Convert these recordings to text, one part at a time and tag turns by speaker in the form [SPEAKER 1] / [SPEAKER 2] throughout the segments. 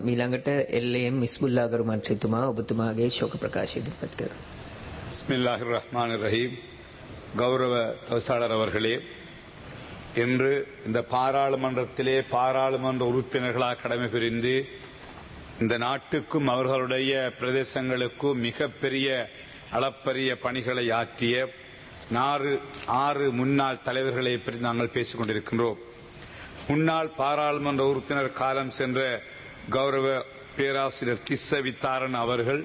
[SPEAKER 1] මීළඟට එල්ලම් මිස්බුල්ලාගරු මන්ත්‍රීතුමා ඔබතුමාගේ ශෝක ප්‍රකාශය ඉදිරිපත් කර.
[SPEAKER 2] பிஸ்மில்லாஹிர் ரஹ்மான் ரஹீம் கௌரவ தவிசாளர் அவர்களே இன்று இந்த பாராளுமன்றத்திலே பாராளுமன்ற உறுப்பினர்களாக கடமை புரிந்து இந்த நாட்டுக்கும் அவர்களுடைய பிரதேசங்களுக்கும் மிகப்பெரிய அளப்பரிய பணிகளை ஆற்றிய நாறு ஆறு முன்னாள் தலைவர்களை பற்றி நாங்கள் பேசிக் கொண்டிருக்கின்றோம் முன்னாள் பாராளுமன்ற உறுப்பினர் காலம் சென்ற கௌரவ பேராசிரியர் திஸ்ஸ வித்தாரன் அவர்கள்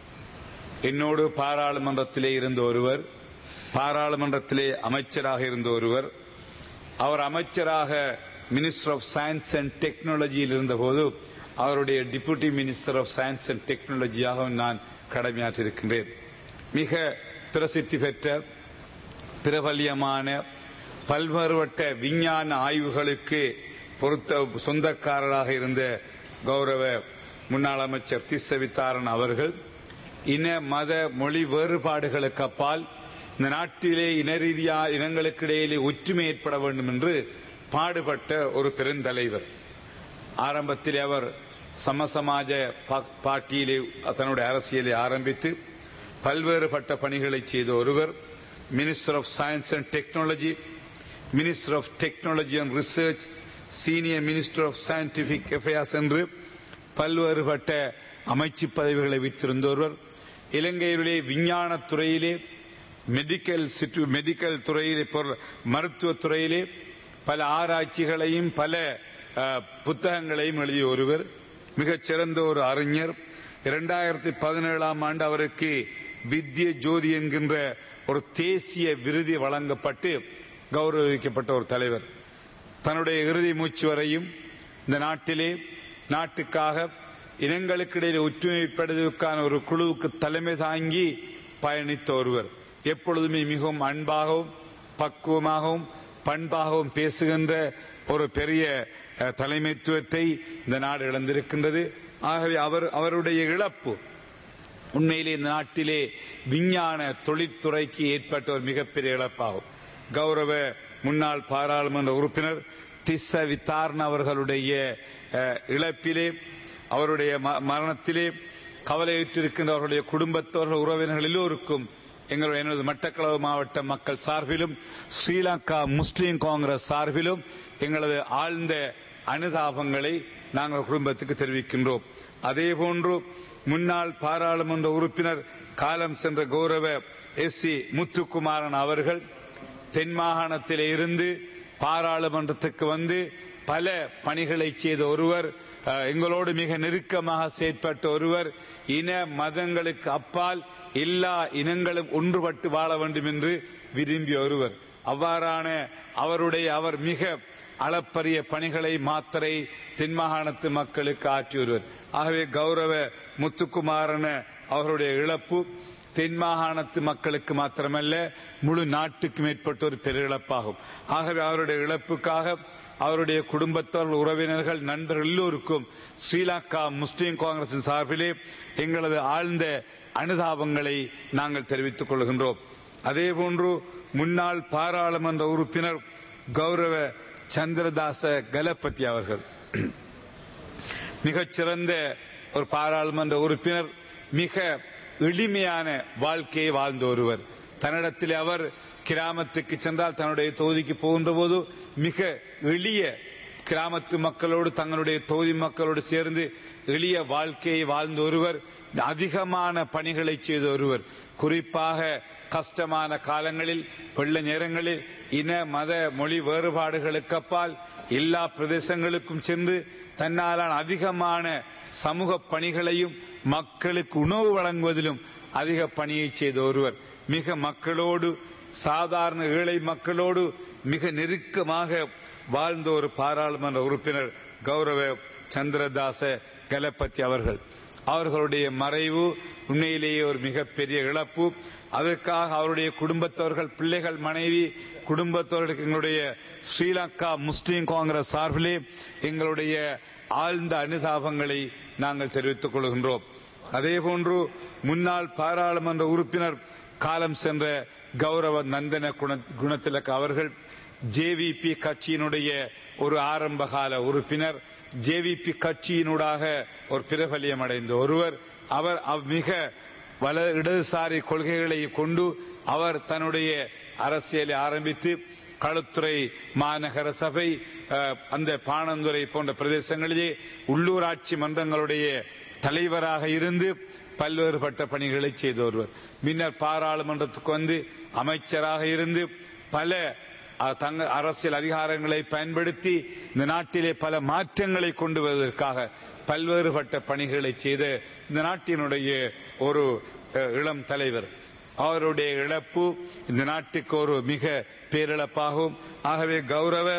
[SPEAKER 2] என்னோடு பாராளுமன்றத்திலே இருந்த ஒருவர் பாராளுமன்றத்திலே அமைச்சராக இருந்த ஒருவர் அவர் அமைச்சராக மினிஸ்டர் ஆஃப் சயின்ஸ் அண்ட் டெக்னாலஜியில் இருந்தபோது அவருடைய deputy minister of science and டெக்னாலஜியாக நான் கடமையாற்றிருக்கின்றேன் மிக பிரசித்தி பெற்ற பிரபல்யமான பல்வேறுபட்ட விஞ்ஞான ஆய்வுகளுக்கு பொருத்த சொந்தக்காரராக இருந்த கௌரவ முன்னாள் அமைச்சர் திஸ்ஸ வித்தாரன் அவர்கள் இன மத மொழி வேறுபாடுகளுக்கு அப்பால் இந்த நாட்டிலே இன ரீதியா இனங்களுக்கு இடையிலே ஒற்றுமை ஏற்பட வேண்டும் என்று பாடுபட்ட ஒரு பெருந்தலைவர் ஆரம்பத்தில் அவர் சமசமாஜ பார்ட்டியிலே தன்னுடைய அரசியலை ஆரம்பித்து பல்வேறுபட்ட பணிகளை செய்த ஒருவர் minister of science and technology minister of technology and research senior minister of scientific affairs என்று பல்வேறுபட்ட அமைச்சு பதவிகளை வைத்திருந்த ஒருவர் இலங்கையிலே விஞ்ஞான துறையிலே மெடிக்கல் மெடிக்கல் துறையிலே மருத்துவ துறையிலே பல ஆராய்ச்சிகளையும் பல புத்தகங்களையும் எழுதிய ஒருவர் மிகச் சிறந்த ஒரு அறிஞர் இரண்டாயிரத்தி பதினேழாம் ஆண்டு அவருக்கு வித்ய ஜோதி என்கின்ற ஒரு தேசிய விருதி வழங்கப்பட்டு கௌரவிக்கப்பட்ட ஒரு தலைவர் தன்னுடைய இறுதி மூச்சு வரையும் இந்த நாட்டிலே நாட்டுக்காக இனங்களுக்கு இடையில் ஒற்றுமைப்படுவதற்கான ஒரு குழுவுக்கு தலைமை தாங்கி பயணித்த ஒருவர் எப்பொழுதுமே மிகவும் அன்பாகவும் பக்குவமாகவும் பண்பாகவும் பேசுகின்ற ஒரு பெரிய தலைமைத்துவத்தை இந்த நாடு இழந்திருக்கின்றது ஆகவே அவர் அவருடைய இழப்பு உண்மையிலே இந்த நாட்டிலே விஞ்ஞான தொழிற்துறைக்கு ஏற்பட்ட ஒரு மிகப்பெரிய இழப்பாகும் கௌரவ முன்னாள் பாராளுமன்ற உறுப்பினர் திஸ்ஸ வித்தார்ன் அவர்களுடைய இழப்பிலே அவருடைய மரணத்திலே கவலையுற்றிருக்கின்ற அவருடைய குடும்பத்தவர்கள் உறவினர்கள் எல்லோருக்கும் எங்களுடைய எனது மட்டக்களவு மாவட்ட மக்கள் சார்பிலும் ஸ்ரீலங்கா முஸ்லீம் காங்கிரஸ் சார்பிலும் எங்களது ஆழ்ந்த அனுதாபங்களை நாங்கள் குடும்பத்துக்கு தெரிவிக்கின்றோம் அதே போன்று முன்னாள் பாராளுமன்ற உறுப்பினர் காலம் சென்ற கௌரவ எஸ் சி முத்துக்குமாரன் அவர்கள் தென் மாகாணத்திலே இருந்து பாராளுமன்றத்துக்கு வந்து பல பணிகளை செய்த ஒருவர் எங்களோடு மிக நெருக்கமாக செயற்பட்ட ஒருவர் இன மதங்களுக்கு அப்பால் எல்லா இனங்களும் ஒன்றுபட்டு வாழ வேண்டும் என்று விரும்பிய ஒருவர் அவ்வாறான அவருடைய அவர் மிக அளப்பரிய பணிகளை மாத்திரை தென்மாகாணத்து மக்களுக்கு ஆற்றி வருவர் ஆகவே கௌரவ முத்துக்குமாரன அவருடைய இழப்பு தென் மாகாணத்து மக்களுக்கு மாத்திரமல்ல முழு நாட்டுக்கு மேற்பட்ட ஒரு பெரு இழப்பாகும் ஆகவே அவருடைய இழப்புக்காக அவருடைய குடும்பத்தார் உறவினர்கள் நண்பர்கள் எல்லோருக்கும் ஸ்ரீலங்கா முஸ்லீம் காங்கிரசின் சார்பிலே எங்களது ஆழ்ந்த அனுதாபங்களை நாங்கள் தெரிவித்துக் கொள்கின்றோம் அதேபோன்று முன்னாள் பாராளுமன்ற உறுப்பினர் கௌரவ சந்திரதாச கலபதி அவர்கள் மிகச்சிறந்த ஒரு பாராளுமன்ற உறுப்பினர் மிக எளிமையான வாழ்க்கையை வாழ்ந்த ஒருவர் தன்னிடத்தில் அவர் கிராமத்துக்கு சென்றால் தன்னுடைய தொகுதிக்கு போகின்ற போது மிக எளிய கிராமத்து மக்களோடு தங்களுடைய தொகுதி மக்களோடு சேர்ந்து எளிய வாழ்க்கையை வாழ்ந்த ஒருவர் அதிகமான பணிகளை செய்த ஒருவர் குறிப்பாக கஷ்டமான காலங்களில் வெள்ள நேரங்களில் இன மத மொழி வேறுபாடுகளுக்கு அப்பால் எல்லா பிரதேசங்களுக்கும் சென்று தன்னாலான அதிகமான சமூக பணிகளையும் மக்களுக்கு உணவு வழங்குவதிலும் அதிக பணியை செய்த ஒருவர் மிக மக்களோடு சாதாரண ஏழை மக்களோடு மிக நெருக்கமாக வாழ்ந்த ஒரு பாராளுமன்ற உறுப்பினர் கௌரவ சந்திரதாச கலபதி அவர்கள் அவர்களுடைய மறைவு உண்மையிலேயே ஒரு மிகப்பெரிய இழப்பு அதற்காக அவருடைய குடும்பத்தவர்கள் பிள்ளைகள் மனைவி குடும்பத்தவர்களுக்கு எங்களுடைய ஸ்ரீலங்கா முஸ்லீம் காங்கிரஸ் சார்பிலே எங்களுடைய ஆழ்ந்த அனுதாபங்களை நாங்கள் தெரிவித்துக் கொள்கின்றோம் அதேபோன்று முன்னாள் பாராளுமன்ற உறுப்பினர் காலம் சென்ற கௌரவ நந்தன குணத்திலக் அவர்கள் ஜேவிபி கட்சியினுடைய ஒரு ஆரம்பகால உறுப்பினர் ஜேவிபி கட்சியினூடாக ஒரு பிரபல்யம் அடைந்த ஒருவர் அவர் அவ் மிக வல இடதுசாரி கொள்கைகளை கொண்டு அவர் தன்னுடைய அரசியலை ஆரம்பித்து களுத்துறை மாநகர சபை அஹ், அந்த பாணந்துறை போன்ற பிரதேசங்களிலே உள்ளூராட்சி மன்றங்களுடைய தலைவராக இருந்து பல்வேறுபட்ட பணிகளை செய்த ஒருவர் பின்னர் பாராளுமன்றத்துக்கு வந்து அமைச்சராக இருந்து பல அஹ், தங்க அரசியல் அதிகாரங்களை பயன்படுத்தி இந்த நாட்டிலே பல மாற்றங்களை கொண்டு வருவதற்காக பல்வேறுபட்ட பணிகளை செய்த இந்த நாட்டினுடைய ஒரு அஹ், இளம் தலைவர் அவருடைய இழப்பு இந்த நாட்டுக்கு ஒரு மிக பேரிழப்பாகும் ஆகவே கௌரவ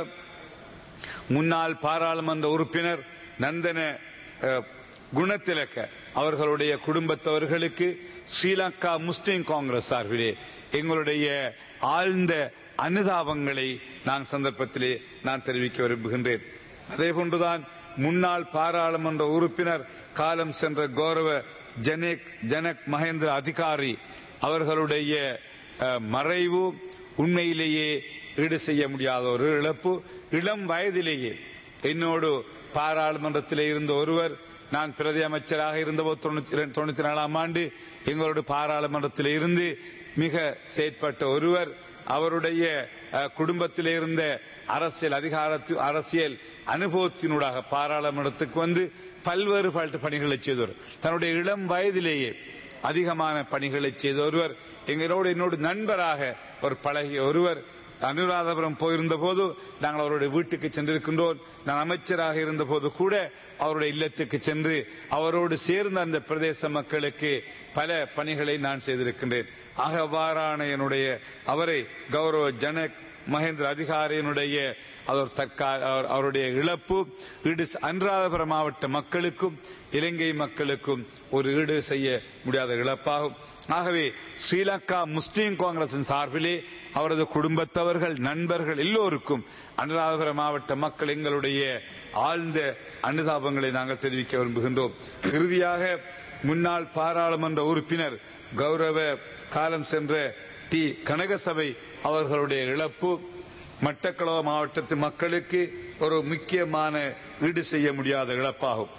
[SPEAKER 2] முன்னாள் பாராளுமன்ற உறுப்பினர் நந்தன அஹ், குணத்திலக்க அவர்களுடைய குடும்பத்தவர்களுக்கு ஸ்ரீலங்கா முஸ்லிம் காங்கிரஸ் சார்பிலே எங்களுடைய ஆழ்ந்த அனுதாபங்களை நான் சந்தர்ப்பத்திலே நான் தெரிவிக்க விரும்புகின்றேன் அதே போன்றுதான் முன்னாள் பாராளுமன்ற உறுப்பினர் காலம் சென்ற கௌரவ ஜனக் ஜனக் மகேந்திர அதிகாரி அவர்களுடைய அஹ், மறைவு உண்மையிலேயே ஈடு செய்ய முடியாத ஒரு இழப்பு இளம் வயதிலேயே என்னோடு பாராளுமன்றத்திலே இருந்த ஒருவர் நான் பிரதி அமைச்சராக இருந்தபோது தொண்ணூத்தி இரண்டு- தொண்ணூத்தி நாலாம் ஆண்டு எங்களோட பாராளுமன்றத்தில் இருந்து மிக செயற்பட்ட ஒருவர் அவருடைய அஹ், குடும்பத்திலே இருந்த அரசியல் அதிகாரத்து அரசியல் அனுபவத்தினூடாக பாராளுமன்றத்துக்கு வந்து பல்வேறு பல்வேறு பணிகளை செய்தவர் தன்னுடைய இளம் வயதிலேயே அதிகமான பணிகளை செய்த ஒருவர் எங்களோடு என்னோடு நண்பராக ஒரு பழகிய ஒருவர் அனுராதபுரம் போயிருந்த போது நாங்கள் அவருடைய வீட்டுக்கு சென்றிருக்கின்றோம் நான் அமைச்சராக இருந்த போது கூட அவருடைய இல்லத்துக்கு சென்று அவரோடு சேர்ந்த அந்த பிரதேச மக்களுக்கு பல பணிகளை நான் செய்திருக்கின்றேன் ஆக அவ்வாறான என்னுடைய அவரை கௌரவ ஜனக் மகேந்திர அதிகாரியினுடைய அவர் தற்கா அவர்- அவருடைய இழப்பு ஈடு ச- அனுராதபுரம் மாவட்ட மக்களுக்கும் இலங்கை மக்களுக்கும் ஒரு ஈடு செய்ய முடியாத இழப்பாகும் ஆகவே ஸ்ரீலங்கா முஸ்லீம் காங்கிரசின் சார்பிலே அவரது குடும்பத்தவர்கள் நண்பர்கள் எல்லோருக்கும் அனுராதபுரம் மாவட்ட மக்கள் எங்களுடைய ஆழ்ந்த அனுதாபங்களை நாங்கள் தெரிவிக்க விரும்புகின்றோம் இறுதியாக முன்னாள் பாராளுமன்ற உறுப்பினர் கௌரவ காலம் சென்ற டி கனகசபை அவர்களுடைய இழப்பு மட்டக்களவு மாவட்டத்து மக்களுக்கு ஒரு முக்கியமான ஈடு செய்ய முடியாத இழப்பாகும்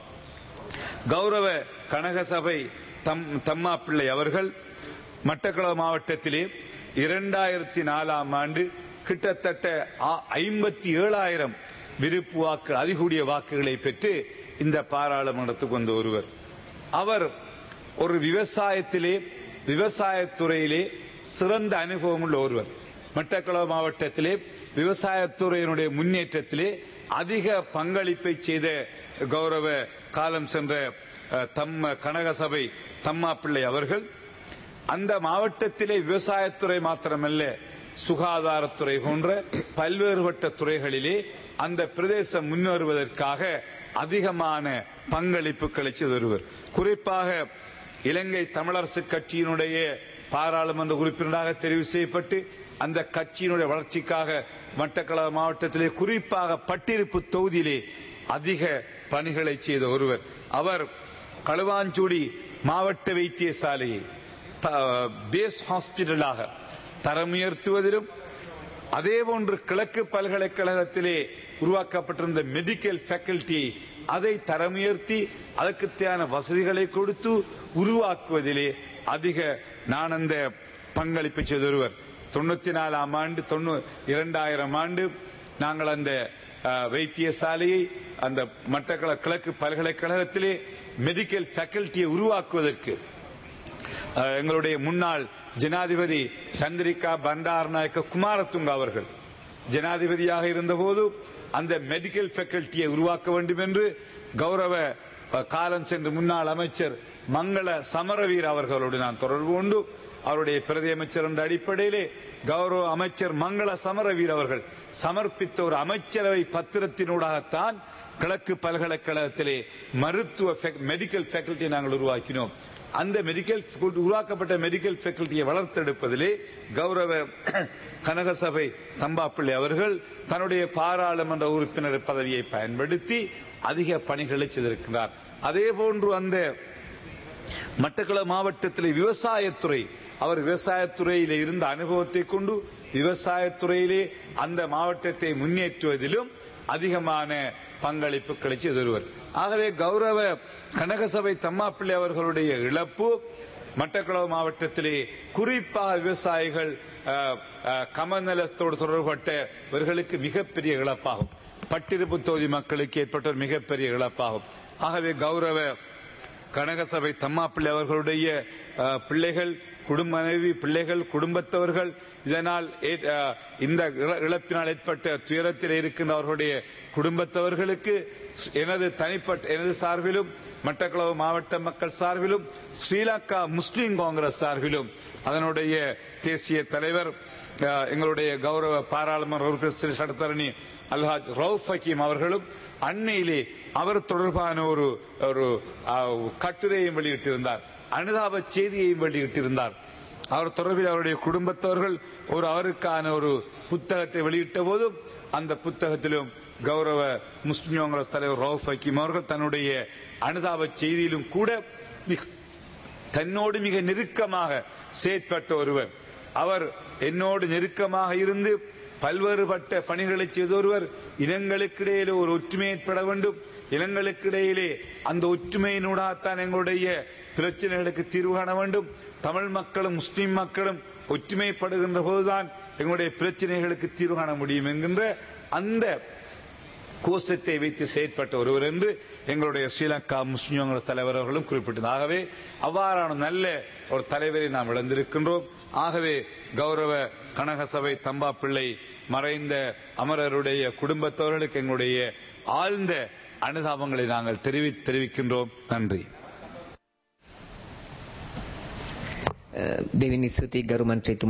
[SPEAKER 2] கௌரவ கனகசபை தம் தம்மா பிள்ளை அவர்கள் மட்டக்களவு மாவட்டத்திலே இரண்டாயிரத்தி நாலாம் ஆண்டு கிட்டத்தட்ட ஐம்பத்தி ஏழாயிரம் விருப்பு வாக்கு அதிகூடிய வாக்குகளை பெற்று இந்த பாராளுமன்றத்துக்கு வந்த ஒருவர் அவர் ஒரு விவசாயத்திலே விவசாயத்துறையிலே சிறந்த அனுபவம் உள்ள ஒருவர் மட்டக்களவு மாவட்டத்திலே விவசாயத்துறையினுடைய முன்னேற்றத்திலே அதிக பங்களிப்பை செய்த கௌரவ காலம் சென்ற அஹ், தம்ம கனகசபை தம்மா பிள்ளை அவர்கள் அந்த மாவட்டத்திலே விவசாயத்துறை மாத்திரமல்ல சுகாதாரத்துறை போன்ற பல்வேறுபட்ட துறைகளிலே அந்த பிரதேசம் முன்னேறுவதற்காக அதிகமான பங்களிப்புகளை செய்த ஒருவர் குறிப்பாக இலங்கை தமிழரசு கட்சியினுடைய பாராளுமன்ற உறுப்பினராக தெரிவு செய்யப்பட்டு அந்த கட்சியினுடைய வளர்ச்சிக்காக மட்டக்களவு மாவட்டத்திலே குறிப்பாக பட்டிருப்பு தொகுதியிலே அதிக பணிகளை செய்த ஒருவர் அவர் களுவாஞ்சூடி மாவட்ட வைத்தியசாலையை த- பேஸ் ஹாஸ்பிட்டலாக தரம் உயர்த்துவதிலும் அதே போன்று கிழக்கு பல்கலைக்கழகத்திலே உருவாக்கப்பட்டிருந்த மெடிக்கல் ஃபேக்கல்டி அதை தரம் உயர்த்தி அதற்கு தேவையான வசதிகளை கொடுத்து உருவாக்குவதிலே அதிக நான் அந்த பங்களிப்பு செய்த ஒருவர் தொண்ணூத்தி நாலாம் ஆண்டு தொண்ணூ இரண்டாயிரம் ஆண்டு நாங்கள் அந்த அஹ், வைத்தியசாலையை அந்த மட்டக்கள கிழக்கு பல்கலைக்கழகத்திலே மெடிக்கல் ஃபேக்கல்டியை உருவாக்குவதற்கு அஹ், எங்களுடைய முன்னாள் ஜனாதிபதி சந்திரிகா பண்டாரநாயக்க குமாரதுங்க அவர்கள் ஜனாதிபதியாக இருந்தபோது அந்த மெடிக்கல் ஃபேக்கல்டியை உருவாக்க வேண்டும் என்று கௌரவ அஹ், காலம் சென்று முன்னாள் அமைச்சர் மங்கள சமரவீர் அவர்களோடு நான் தொடர்பு கொண்டு அவருடைய பிரதி அமைச்சர் என்ற அடிப்படையிலே கௌரவ அமைச்சர் மங்கள சமரவீர் அவர்கள் சமர்ப்பித்த ஒரு அமைச்சரவை பத்திரத்தினூடாகத்தான் கிழக்கு பல்கலைக்கழகத்திலே மருத்துவ ஃபேக்- மெடிக்கல் ஃபேக்கல்டியை நாங்கள் உருவாக்கினோம் அந்த மெடிக்கல் உருவாக்கப்பட்ட மெடிக்கல் ஃபேக்கல்டியை வளர்த்தெடுப்பதிலே கௌரவ கனகசபை தம்பாப்பிள்ளை அவர்கள் தன்னுடைய பாராளுமன்ற உறுப்பினர் பதவியை பயன்படுத்தி அதிக பணிகளை செய்திருக்கிறார் அதே போன்று அந்த மட்டக்கள மாவட்டத்தில் விவசாயத்துறை அவர் விவசாயத்துறையிலே இருந்த அனுபவத்தை கொண்டு விவசாயத்துறையிலே அந்த மாவட்டத்தை முன்னேற்றுவதிலும் அதிகமான பங்களிப்புகளை செய்தொருவர் ஆகவே கௌரவ கனகசபை தம்மாப்பிள்ளை அவர்களுடைய இழப்பு மட்டக்களவு மாவட்டத்திலே குறிப்பாக விவசாயிகள் அஹ், அஹ், கமநலத்தோடு தொடர்பட்டவர்களுக்கு மிகப்பெரிய இழப்பாகும் பட்டிருப்பு தொகுதி மக்களுக்கு ஏற்பட்ட ஒரு மிகப்பெரிய இழப்பாகும் ஆகவே கௌரவ கனகசபை தம்மாப்பிள்ளை அவர்களுடைய அஹ், பிள்ளைகள் குடும்ப மனைவி பிள்ளைகள் குடும்பத்தவர்கள் இதனால் ஏற்- அஹ், இந்த இழ- இழப்பினால் ஏற்பட்ட துயரத்தில் இருக்கின்ற அவர்களுடைய குடும்பத்தவர்களுக்கு ஸ்- எனது தனிப்பட்ட எனது சார்பிலும் மட்டக்களவு மாவட்ட மக்கள் சார்பிலும் ஸ்ரீலங்கா முஸ்லிம் காங்கிரஸ் சார்பிலும் அதனுடைய தேசிய தலைவர் அஹ், எங்களுடைய கௌரவ பாராளுமன்ற உறுப்பினர் ஸ்ரீ சட்டத்தரணி அல்ஹாஜ் ரவுஃப் ஹக்கீம் அவர்களும் அன்னையிலே அவர் தொடர்பான ஒரு ஒரு அஹ், கட்டுரையும் வெளியிட்டிருந்தார் அனுதாப செய்தியையும் வெளியிட்டிருந்தார் அவர் தொடர்பில் அவருடைய குடும்பத்தவர்கள் ஒரு அவருக்கான ஒரு புத்தகத்தை வெளியிட்ட போதும் அந்த புத்தகத்திலும் கௌரவ முஸ்லிம் காங்கிரஸ் தலைவர் ரவுஃப் ஹக்கீம் அவர்கள் தன்னுடைய அனுதாப செய்தியிலும் கூட மிக- தன்னோடு மிக நெருக்கமாக செயற்பட்ட ஒருவர் அவர் என்னோடு நெருக்கமாக இருந்து பல்வேறுபட்ட பணிகளை செய்த ஒருவர் இனங்களுக்கிடையிலே ஒரு ஒற்றுமை ஏற்பட வேண்டும் இனங்களுக்கிடையிலே அந்த ஒற்றுமையினூடாகத்தான் எங்களுடைய பிரச்சனைகளுக்கு தீர்வு காண வேண்டும் தமிழ் மக்களும் முஸ்லிம் மக்களும் ஒற்றுமைப்படுகின்ற போதுதான் எங்களுடைய பிரச்சனைகளுக்கு தீர்வு காண முடியும் என்கின்ற அந்த கோஷத்தை வைத்து செயற்பட்ட ஒருவர் என்று எங்களுடைய ஸ்ரீலங்கா முஸ்லிம் காங்கிரஸ் தலைவர் அவர்களும் குறிப்பிட்டது ஆகவே அவ்வாறான நல்ல ஒரு தலைவரை நாம் இழந்திருக்கின்றோம் ஆகவே கௌரவ கனகசபை தம்பா பிள்ளை மறைந்த அமரருடைய குடும்பத்தவர்களுக்கு எங்களுடைய ஆழ்ந்த அனுதாபங்களை நாங்கள் தெரிவி தெரிவிக்கின்றோம் நன்றி
[SPEAKER 1] දෙවිනි ස්තුති ගරු මන්ත්‍රීතුමා